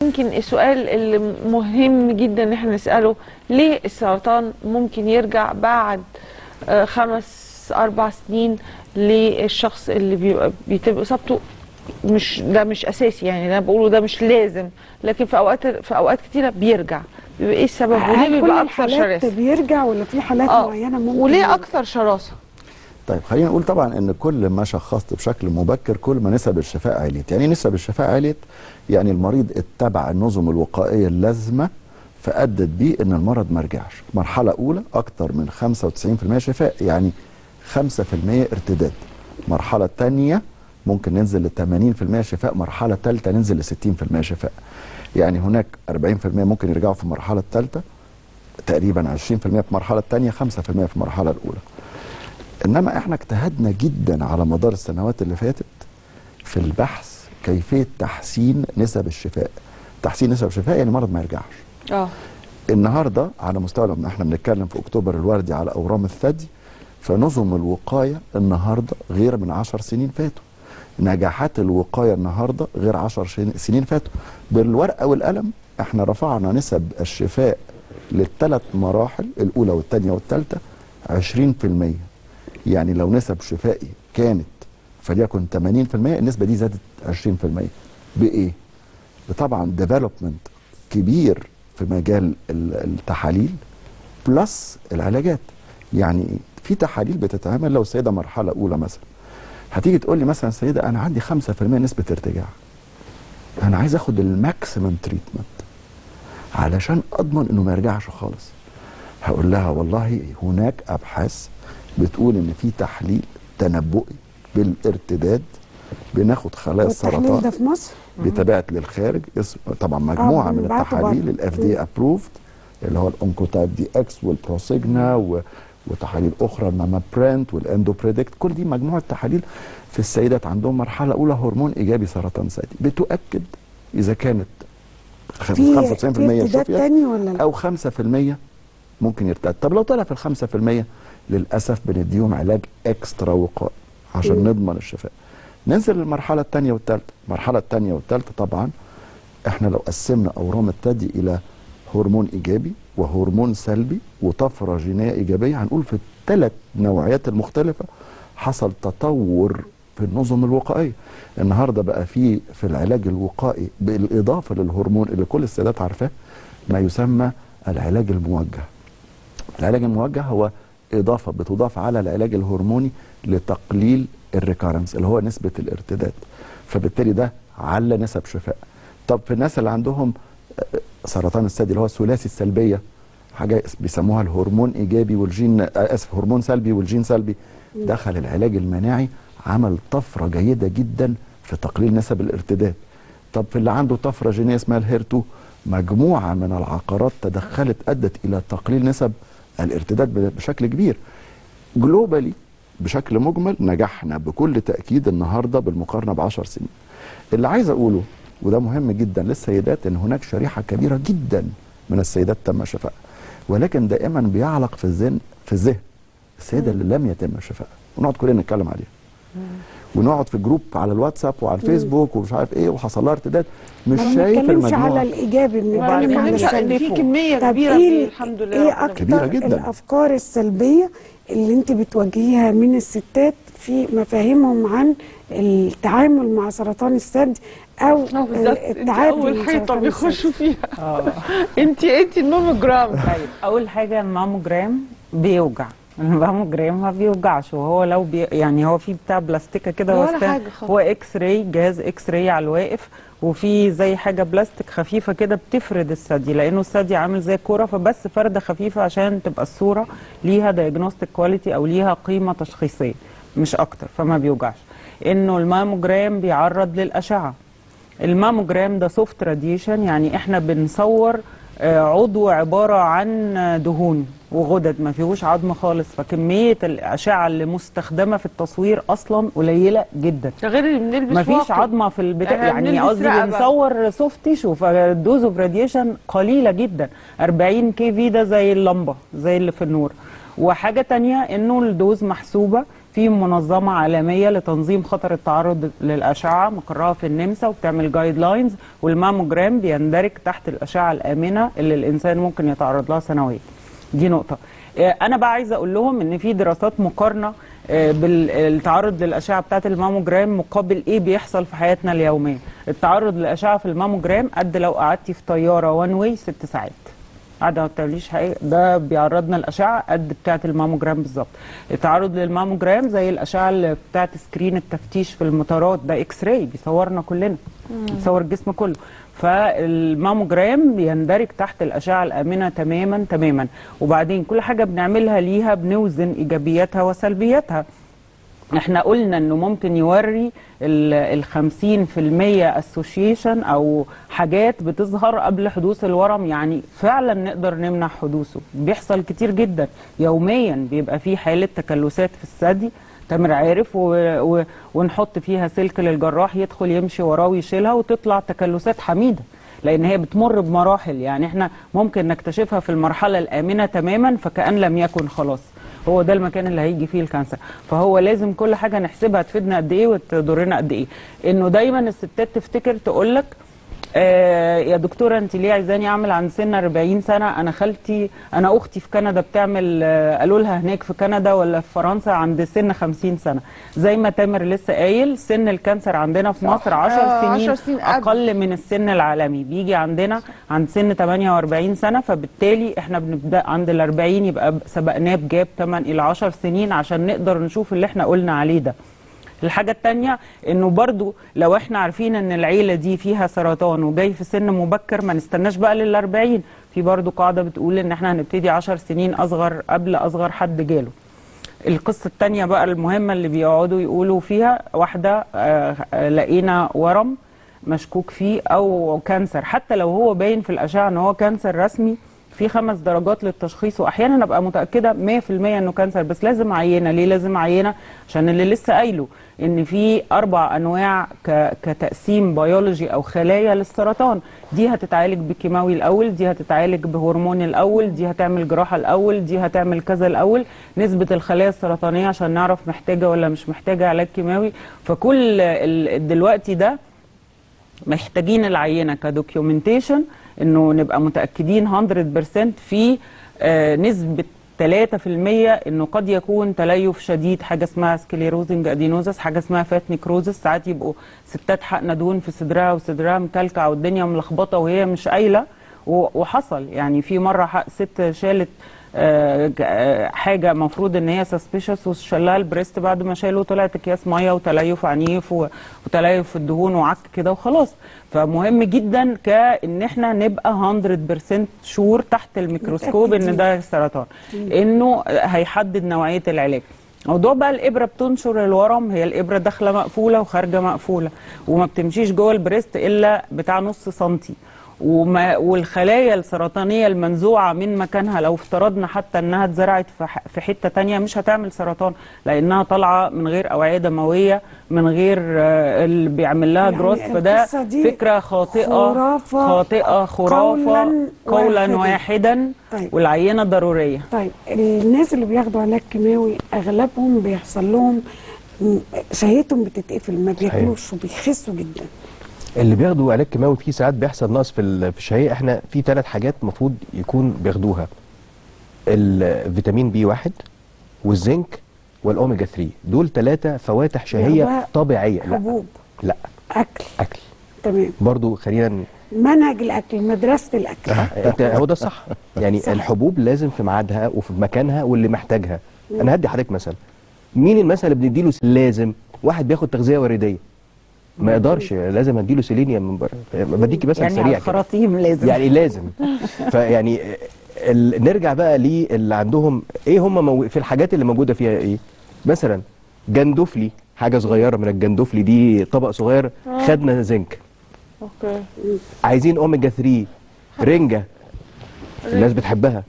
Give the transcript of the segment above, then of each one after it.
يمكن السؤال اللي مهم جدا ان احنا نساله ليه السرطان ممكن يرجع بعد آه، خمس اربع سنين للشخص اللي بيبقى بيتم اصابته مش ده مش اساسي يعني اللي انا بقوله ده مش لازم لكن في اوقات في اوقات كتيره بيرجع بيبقى ايه السبب وليه هل كل بيبقى اكثر الحالات شراسه بيرجع ولا في حالات آه، معينه ممكن وليه اكثر شراسه طيب خلينا نقول طبعا ان كل ما شخصت بشكل مبكر كل ما نسب الشفاء عليت يعني إيه نسب الشفاء عليت يعني المريض اتبع النظم الوقائيه اللازمه فادت بيه ان المرض ما رجعش مرحله اولى اكتر من 95% شفاء يعني 5% ارتداد مرحله ثانيه ممكن ننزل ل 80% شفاء مرحله ثالثه ننزل ل 60% شفاء يعني هناك 40% ممكن يرجعوا في المرحله الثالثه تقريبا 20% في المرحله الثانيه 5% في المرحله الاولى انما احنا اجتهدنا جدا على مدار السنوات اللي فاتت في البحث كيفيه تحسين نسب الشفاء تحسين نسب الشفاء يعني المرض ما يرجعش اه النهارده على مستوى لما احنا بنتكلم في اكتوبر الوردي على اورام الثدي فنظم الوقايه النهارده غير من 10 سنين فاتوا نجاحات الوقايه النهارده غير 10 شن- سنين فاتوا بالورقه والقلم احنا رفعنا نسب الشفاء للثلاث مراحل الاولى والثانيه والثالثه 20% يعني لو نسب شفائي كانت فليكن 80% النسبه دي زادت 20% بايه؟ طبعا ديفلوبمنت كبير في مجال ال- التحاليل بلس العلاجات يعني في تحاليل بتتعمل لو السيده مرحله اولى مثلا هتيجي تقول لي مثلا سيده انا عندي 5% نسبه ارتجاع انا عايز اخد الماكسيمم تريتمنت علشان اضمن انه ما يرجعش خالص هقول لها والله هناك ابحاث بتقول ان في تحليل تنبؤي بالارتداد بناخد خلايا والتحليل السرطان ده في مصر بيتبعت للخارج اسم طبعا مجموعه من بنبعته التحاليل بره. الاف دي ابروفد اللي هو الاونكوتايب دي اكس والبروسيجنا و... وتحاليل اخرى الماما برنت والاندو بريدكت كل دي مجموعه تحاليل في السيدات عندهم مرحله اولى هرمون ايجابي سرطان ثدي بتؤكد اذا كانت خ- في 95% في ارتداد شفيت تاني ولا لا؟ او 5% ممكن يرتد طب لو طلع في ال 5% للاسف بنديهم علاج اكسترا وقائي عشان مم. نضمن الشفاء ننزل للمرحله الثانيه والثالثه المرحله الثانيه والثالثه طبعا احنا لو قسمنا اورام الثدي الى هرمون ايجابي وهرمون سلبي وطفره جينيه ايجابيه هنقول في الثلاث نوعيات المختلفه حصل تطور في النظم الوقائيه النهارده بقى في في العلاج الوقائي بالاضافه للهرمون اللي كل السيدات عارفاه ما يسمى العلاج الموجه العلاج الموجه هو اضافه بتضاف على العلاج الهرموني لتقليل الريكارنس اللي هو نسبه الارتداد فبالتالي ده على نسب شفاء طب في الناس اللي عندهم آه، سرطان الثدي اللي هو الثلاثي السلبيه حاجه اس- بيسموها الهرمون ايجابي والجين آه، اسف هرمون سلبي والجين سلبي دخل العلاج المناعي عمل طفره جيده جدا في تقليل نسب الارتداد طب في اللي عنده طفره جينيه اسمها الهيرتو مجموعه من العقارات تدخلت ادت الى تقليل نسب الارتداد ب- بشكل كبير جلوبالي بشكل مجمل نجحنا بكل تاكيد النهارده بالمقارنه ب 10 سنين اللي عايز اقوله وده مهم جدا للسيدات ان هناك شريحه كبيره جدا من السيدات تم شفائها ولكن دائما بيعلق في الذهن في الذهن السيده اللي لم يتم شفائها ونقعد كلنا نتكلم عليها ونقعد في جروب على الواتساب وعلى الفيسبوك ومش عارف ايه وحصل لها ارتداد مش ما شايف بنتكلمش على المجموعه الايجابي ما بنتكلم على بنتكلمش ان السلبي في كميه طب كبيره ايه من ال- الحمد لله ايه ربنا اكتر كبيرة جداً. الافكار السلبيه اللي انت بتواجهيها من الستات في مفاهيمهم عن التعامل مع سرطان الثدي او اه بالظبط انت التعامل اول مع حيطه سرطان بيخشوا فيها اه انت انت الماموجرام طيب اول حاجه الماموجرام بيوجع الماموجرام ما بيوجعش وهو لو بي يعني هو في بتاع بلاستيكه كده ولا وسط- حاجة خالص. هو اكس راي جهاز اكس راي على الواقف وفي زي حاجه بلاستيك خفيفه كده بتفرد الثدي لانه الثدي عامل زي كوره فبس فرده خفيفه عشان تبقى الصوره ليها دايجنوستيك كواليتي او ليها قيمه تشخيصيه مش اكتر فما بيوجعش انه الماموجرام بيعرض للاشعه الماموجرام ده سوفت راديشن يعني احنا بنصور آه، عضو عباره عن آه، دهون وغدد ما فيهوش عظم خالص فكميه الاشعه اللي مستخدمه في التصوير اصلا قليله جدا ده غير اللي بنلبس ما فيش واقي. عظمه في البتاع احنا يعني بنلبس قصدي رقبة. بنصور سوفت تيشو فالدوز اوف راديشن قليله جدا 40 كي في ده زي اللمبه زي اللي في النور وحاجه تانية انه الدوز محسوبه في منظمه عالميه لتنظيم خطر التعرض للاشعه مقرها في النمسا وبتعمل جايد لاينز والماموجرام بيندرج تحت الاشعه الامنه اللي الانسان ممكن يتعرض لها سنويا دي نقطه آه، انا بقى عايزه اقول لهم ان في دراسات مقارنه آه، بالتعرض للاشعه بتاعه الماموجرام مقابل ايه بيحصل في حياتنا اليوميه التعرض للاشعه في الماموجرام قد لو قعدتي في طياره وان واي ست ساعات قاعده ما بتعمليش حاجه ده بيعرضنا الاشعه قد بتاعه الماموجرام بالظبط التعرض للماموجرام زي الاشعه اللي بتاعه سكرين التفتيش في المطارات ده اكس راي بيصورنا كلنا بيصور الجسم كله فالماموجرام بيندرج تحت الاشعه الامنه تماما تماما وبعدين كل حاجه بنعملها ليها بنوزن ايجابياتها وسلبياتها احنا قلنا انه ممكن يوري ال 50% اسوشيشن او حاجات بتظهر قبل حدوث الورم يعني فعلا نقدر نمنع حدوثه بيحصل كتير جدا يوميا بيبقى في حاله تكلسات في الثدي تامر عارف و... و... ونحط فيها سلك للجراح يدخل يمشي وراه ويشيلها وتطلع تكلسات حميده لان هي بتمر بمراحل يعني احنا ممكن نكتشفها في المرحله الامنه تماما فكأن لم يكن خلاص هو ده المكان اللي هيجي فيه الكانسر فهو لازم كل حاجه نحسبها تفيدنا قد ايه وتضرنا قد ايه انه دايما الستات تفتكر تقول لك آه يا دكتوره انت ليه عايزاني اعمل عند سن 40 سنه انا خالتي انا اختي في كندا بتعمل آه قالوا لها هناك في كندا ولا في فرنسا عند سن 50 سنه زي ما تامر لسه قايل سن الكانسر عندنا في مصر 10 آه، سنين, 10 سنين قبل. اقل من السن العالمي بيجي عندنا عند سن 48 سنه فبالتالي احنا بنبدا عند ال 40 يبقى سبقناه بجاب 8 الى 10 سنين عشان نقدر نشوف اللي احنا قلنا عليه ده الحاجة التانية انه برضو لو احنا عارفين ان العيلة دي فيها سرطان وجاي في سن مبكر ما نستناش بقى للأربعين في برضو قاعدة بتقول ان احنا هنبتدي عشر سنين اصغر قبل اصغر حد جاله القصة التانية بقى المهمة اللي بيقعدوا يقولوا فيها واحدة آه، آه، لقينا ورم مشكوك فيه او كانسر حتى لو هو باين في الاشعه ان هو كانسر رسمي في خمس درجات للتشخيص واحيانا ابقى متاكده 100% انه كانسر بس لازم عينه ليه لازم عينه عشان اللي لسه قايله ان في اربع انواع ك... كتقسيم بيولوجي او خلايا للسرطان دي هتتعالج بكيماوي الاول دي هتتعالج بهرمون الاول دي هتعمل جراحه الاول دي هتعمل كذا الاول نسبه الخلايا السرطانيه عشان نعرف محتاجه ولا مش محتاجه علاج كيماوي فكل ال... دلوقتي ده محتاجين العينه كدوكيومنتيشن انه نبقى متاكدين 100% في آه، نسبه 3% انه قد يكون تليف شديد حاجه اسمها سكليروزنج ادينوزس حاجه اسمها فات نيكروزس ساعات يبقوا ستات حقنه دهون في صدرها وصدرها مكلكع والدنيا ملخبطه وهي مش قايله و- وحصل يعني في مره حق- ست شالت آه، ج- آه، حاجه المفروض ان هي سسبيشس وشالها البريست بعد ما شالوا طلعت اكياس ميه وتليف عنيف و- وتليف في الدهون وعك كده وخلاص فمهم جدا كان احنا نبقى 100% شور تحت الميكروسكوب ان متأكدين. ده سرطان انه هيحدد نوعيه العلاج موضوع بقى الابره بتنشر الورم هي الابره داخله مقفوله وخارجه مقفوله وما بتمشيش جوه البريست الا بتاع نص سنتي وما والخلايا السرطانيه المنزوعه من مكانها لو افترضنا حتى انها اتزرعت في ح- في حته تانية مش هتعمل سرطان لانها طالعه من غير اوعيه دمويه من غير آه، اللي بيعمل لها يعني جروث فده القصة دي فكره خاطئه خرافة خاطئه خرافه قولاً قولا واحداً. واحدا طيب. والعينه ضروريه طيب الناس اللي بياخدوا علاج كيماوي اغلبهم بيحصل لهم م- شهيتهم بتتقفل ما بياكلوش وبيخسوا جدا اللي بياخدوا علاج كيماوي فيه ساعات بيحصل نقص في ال- في الشهيه احنا في ثلاث حاجات المفروض يكون بياخدوها الفيتامين بي واحد والزنك والاوميجا 3 دول ثلاثه فواتح شهيه بياخدوها طبيعيه لا حبوب لا اكل اكل تمام برضو خلينا ن- منهج الاكل مدرسه الاكل انت هو ده الصح يعني صح. الحبوب لازم في ميعادها وفي مكانها واللي محتاجها انا هدي حضرتك مثلا مين المثل اللي بنديله س- لازم واحد بياخد تغذيه ورديه ما يقدرش لازم اديله سيلينيوم من بره بديكي مثلا يعني على سريع كده الخراطيم لازم يعني لازم فيعني ال... نرجع بقى للي عندهم ايه هم مو... في الحاجات اللي موجوده فيها ايه مثلا جندفلي حاجه صغيره من الجندفلي دي طبق صغير خدنا زنك اوكي عايزين اوميجا 3 رنجه الناس بتحبها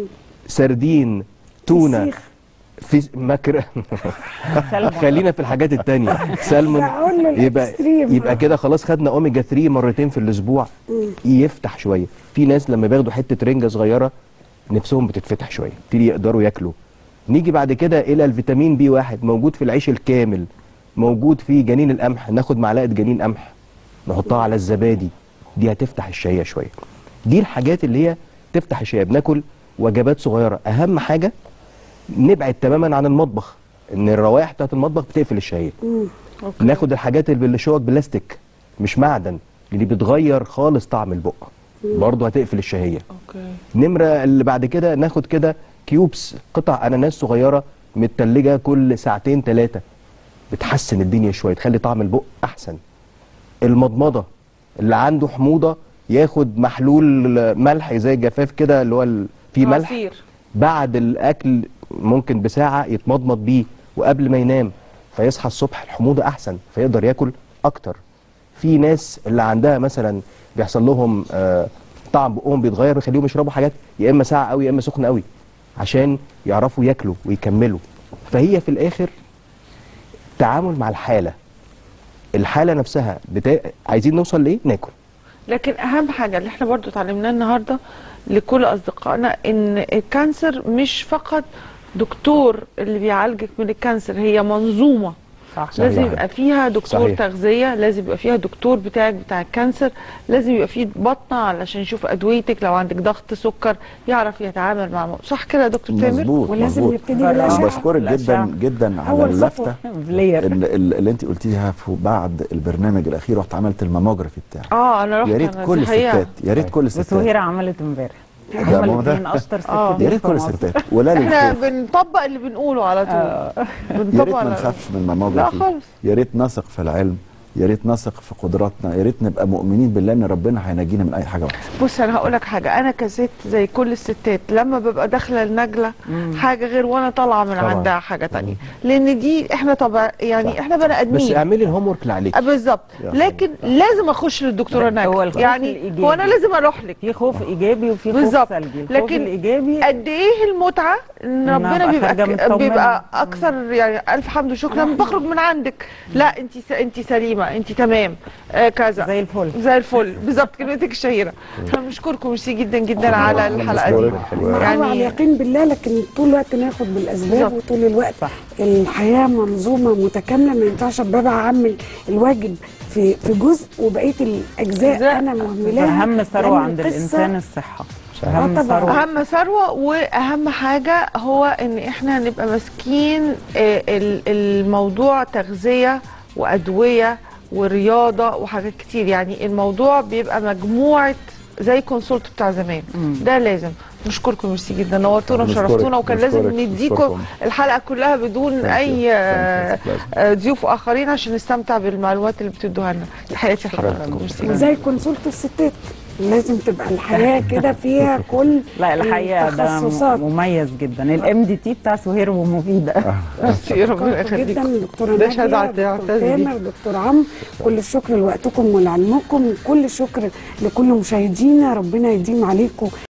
سردين تونه فسيخ. في مكر سلمون. خلينا في الحاجات التانية سلمون بقول له يبقى الإكستريم. يبقى كده خلاص خدنا اوميجا 3 مرتين في الاسبوع يفتح شويه في ناس لما بياخدوا حته رنجه صغيره نفسهم بتتفتح شويه يبتدي يقدروا ياكلوا نيجي بعد كده الى الفيتامين بي واحد موجود في العيش الكامل موجود في جنين القمح ناخد معلقه جنين قمح نحطها على الزبادي دي هتفتح الشهيه شويه دي الحاجات اللي هي تفتح الشهيه بناكل وجبات صغيره اهم حاجه نبعد تماما عن المطبخ ان الروائح بتاعت المطبخ بتقفل الشهيه أوكي. ناخد الحاجات اللي بالشوك بلاستيك مش معدن اللي بتغير خالص طعم البق برضه هتقفل الشهيه اوكي نمرة اللي بعد كده ناخد كده كيوبس قطع اناناس صغيرة متلجة كل ساعتين ثلاثة بتحسن الدنيا شوية تخلي طعم البق احسن المضمضة اللي عنده حموضة ياخد محلول ملح زي الجفاف كده اللي هو ال- فيه ملح عصير. بعد الاكل ممكن بساعة يتمضمض بيه وقبل ما ينام فيصحى الصبح الحموضة احسن فيقدر ياكل اكتر في ناس اللي عندها مثلا بيحصل لهم آه، طعم بقهم بيتغير بيخليهم يشربوا حاجات يا اما ساقعه قوي يا اما سخنه قوي عشان يعرفوا ياكلوا ويكملوا فهي في الاخر تعامل مع الحاله الحاله نفسها بتا... عايزين نوصل لايه ناكل لكن اهم حاجه اللي احنا برضو اتعلمناها النهارده لكل اصدقائنا ان الكانسر مش فقط دكتور اللي بيعالجك من الكانسر هي منظومه صح لازم صحيح. يبقى فيها دكتور صحيح. تغذيه لازم يبقى فيها دكتور بتاعك بتاع الكانسر لازم يبقى فيه بطنه علشان يشوف ادويتك لو عندك ضغط سكر يعرف يتعامل مع مو- صح كده يا دكتور تامر مظبوط ولازم مظبوط. نبتدي بالاشعه بشكرك جدا الأشعة. جدا على أول اللفته خطوة. بلاير اللي, اللي انت قلتيها في بعد البرنامج الاخير رحت عملت الماموجرافي بتاعي اه انا رحت يا ريت أنا، كل دي حقيقة. الستات يا ريت كل الستات وسهيرة عملت امبارح ده هما ما هو ده. الاثنين اشطر آه. ستات يا ريت في كل مصر. الستات ولا احنا للخوف بنطبق اللي بنقوله على طول يا ريت بنطبق ما على- نخافش من لا الماموجرافي خالص يا ريت نثق في العلم يا ريت نثق في قدراتنا يا ريت نبقى مؤمنين بالله ان ربنا هينجينا من اي حاجه وحشه بص انا هقول لك حاجه انا كست زي كل الستات لما ببقى داخله النجله حاجه غير وانا طالعه من طبعاً. عندها حاجه تانية لان دي احنا طبعا يعني احنا بني بس ادمين اعملي الهوم ورك اللي عليك آه، بالظبط يا لكن لازم اخش للدكتوره لا، هو نجله الخوف يعني الإيجابي. هو انا لازم اروح لك في خوف ايجابي وفي خوف بالظبط. سلبي الخوف لكن الايجابي قد ايه المتعه ان إن ربنا أبقى بيبقى خارجة ك- مطمنة. بيبقى اكثر يعني الف حمد وشكر لما بخرج من عندك لا انت س... انت سليمه انت تمام آه كذا زي الفل زي الفل بالظبط كلمتك الشهيره احنا بنشكركم ميرسي جدا جدا على الحلقه دي يعني على يعني اليقين بالله لكن طول الوقت ناخد بالاسباب بالظبط. وطول الوقت صح. الحياه منظومه متكامله ما ينفعش ابقى اعمل الواجب في في جزء وبقيه الاجزاء أجزاء. انا مهملاها اهم ثروه لأن عند القصة- الانسان الصحه آه اهم طبعاً. ثروه اهم ثروه واهم حاجه هو ان احنا نبقى ماسكين آه، ال- الموضوع تغذيه وادويه ورياضه وحاجات كتير يعني الموضوع بيبقى مجموعه زي كونسولت بتاع زمان ده لازم نشكركم ميرسي جدا نورتونا نشكرك، وشرفتونا وكان لازم نشكرك، نديكم نشكركم. الحلقه كلها بدون Thank you, اي آه، thank you. لازم. آه، ضيوف اخرين عشان نستمتع بالمعلومات اللي بتدوها لنا تحياتي لحضراتكم ميرسي جدا. زي كونسولت الستات لازم تبقى الحياه كده فيها كل لا الحقيقه ده التخصصات. م- مميز جدا الام دي تي بتاع سهير ومفيده ميرسي ربنا شكرا جدا يخليكم دكتوره ده نادية شهادة دكتور اعتز بيه. تامر دكتور عمرو كل الشكر لوقتكم ولعلمكم كل الشكر لكل مشاهدينا ربنا يديم عليكم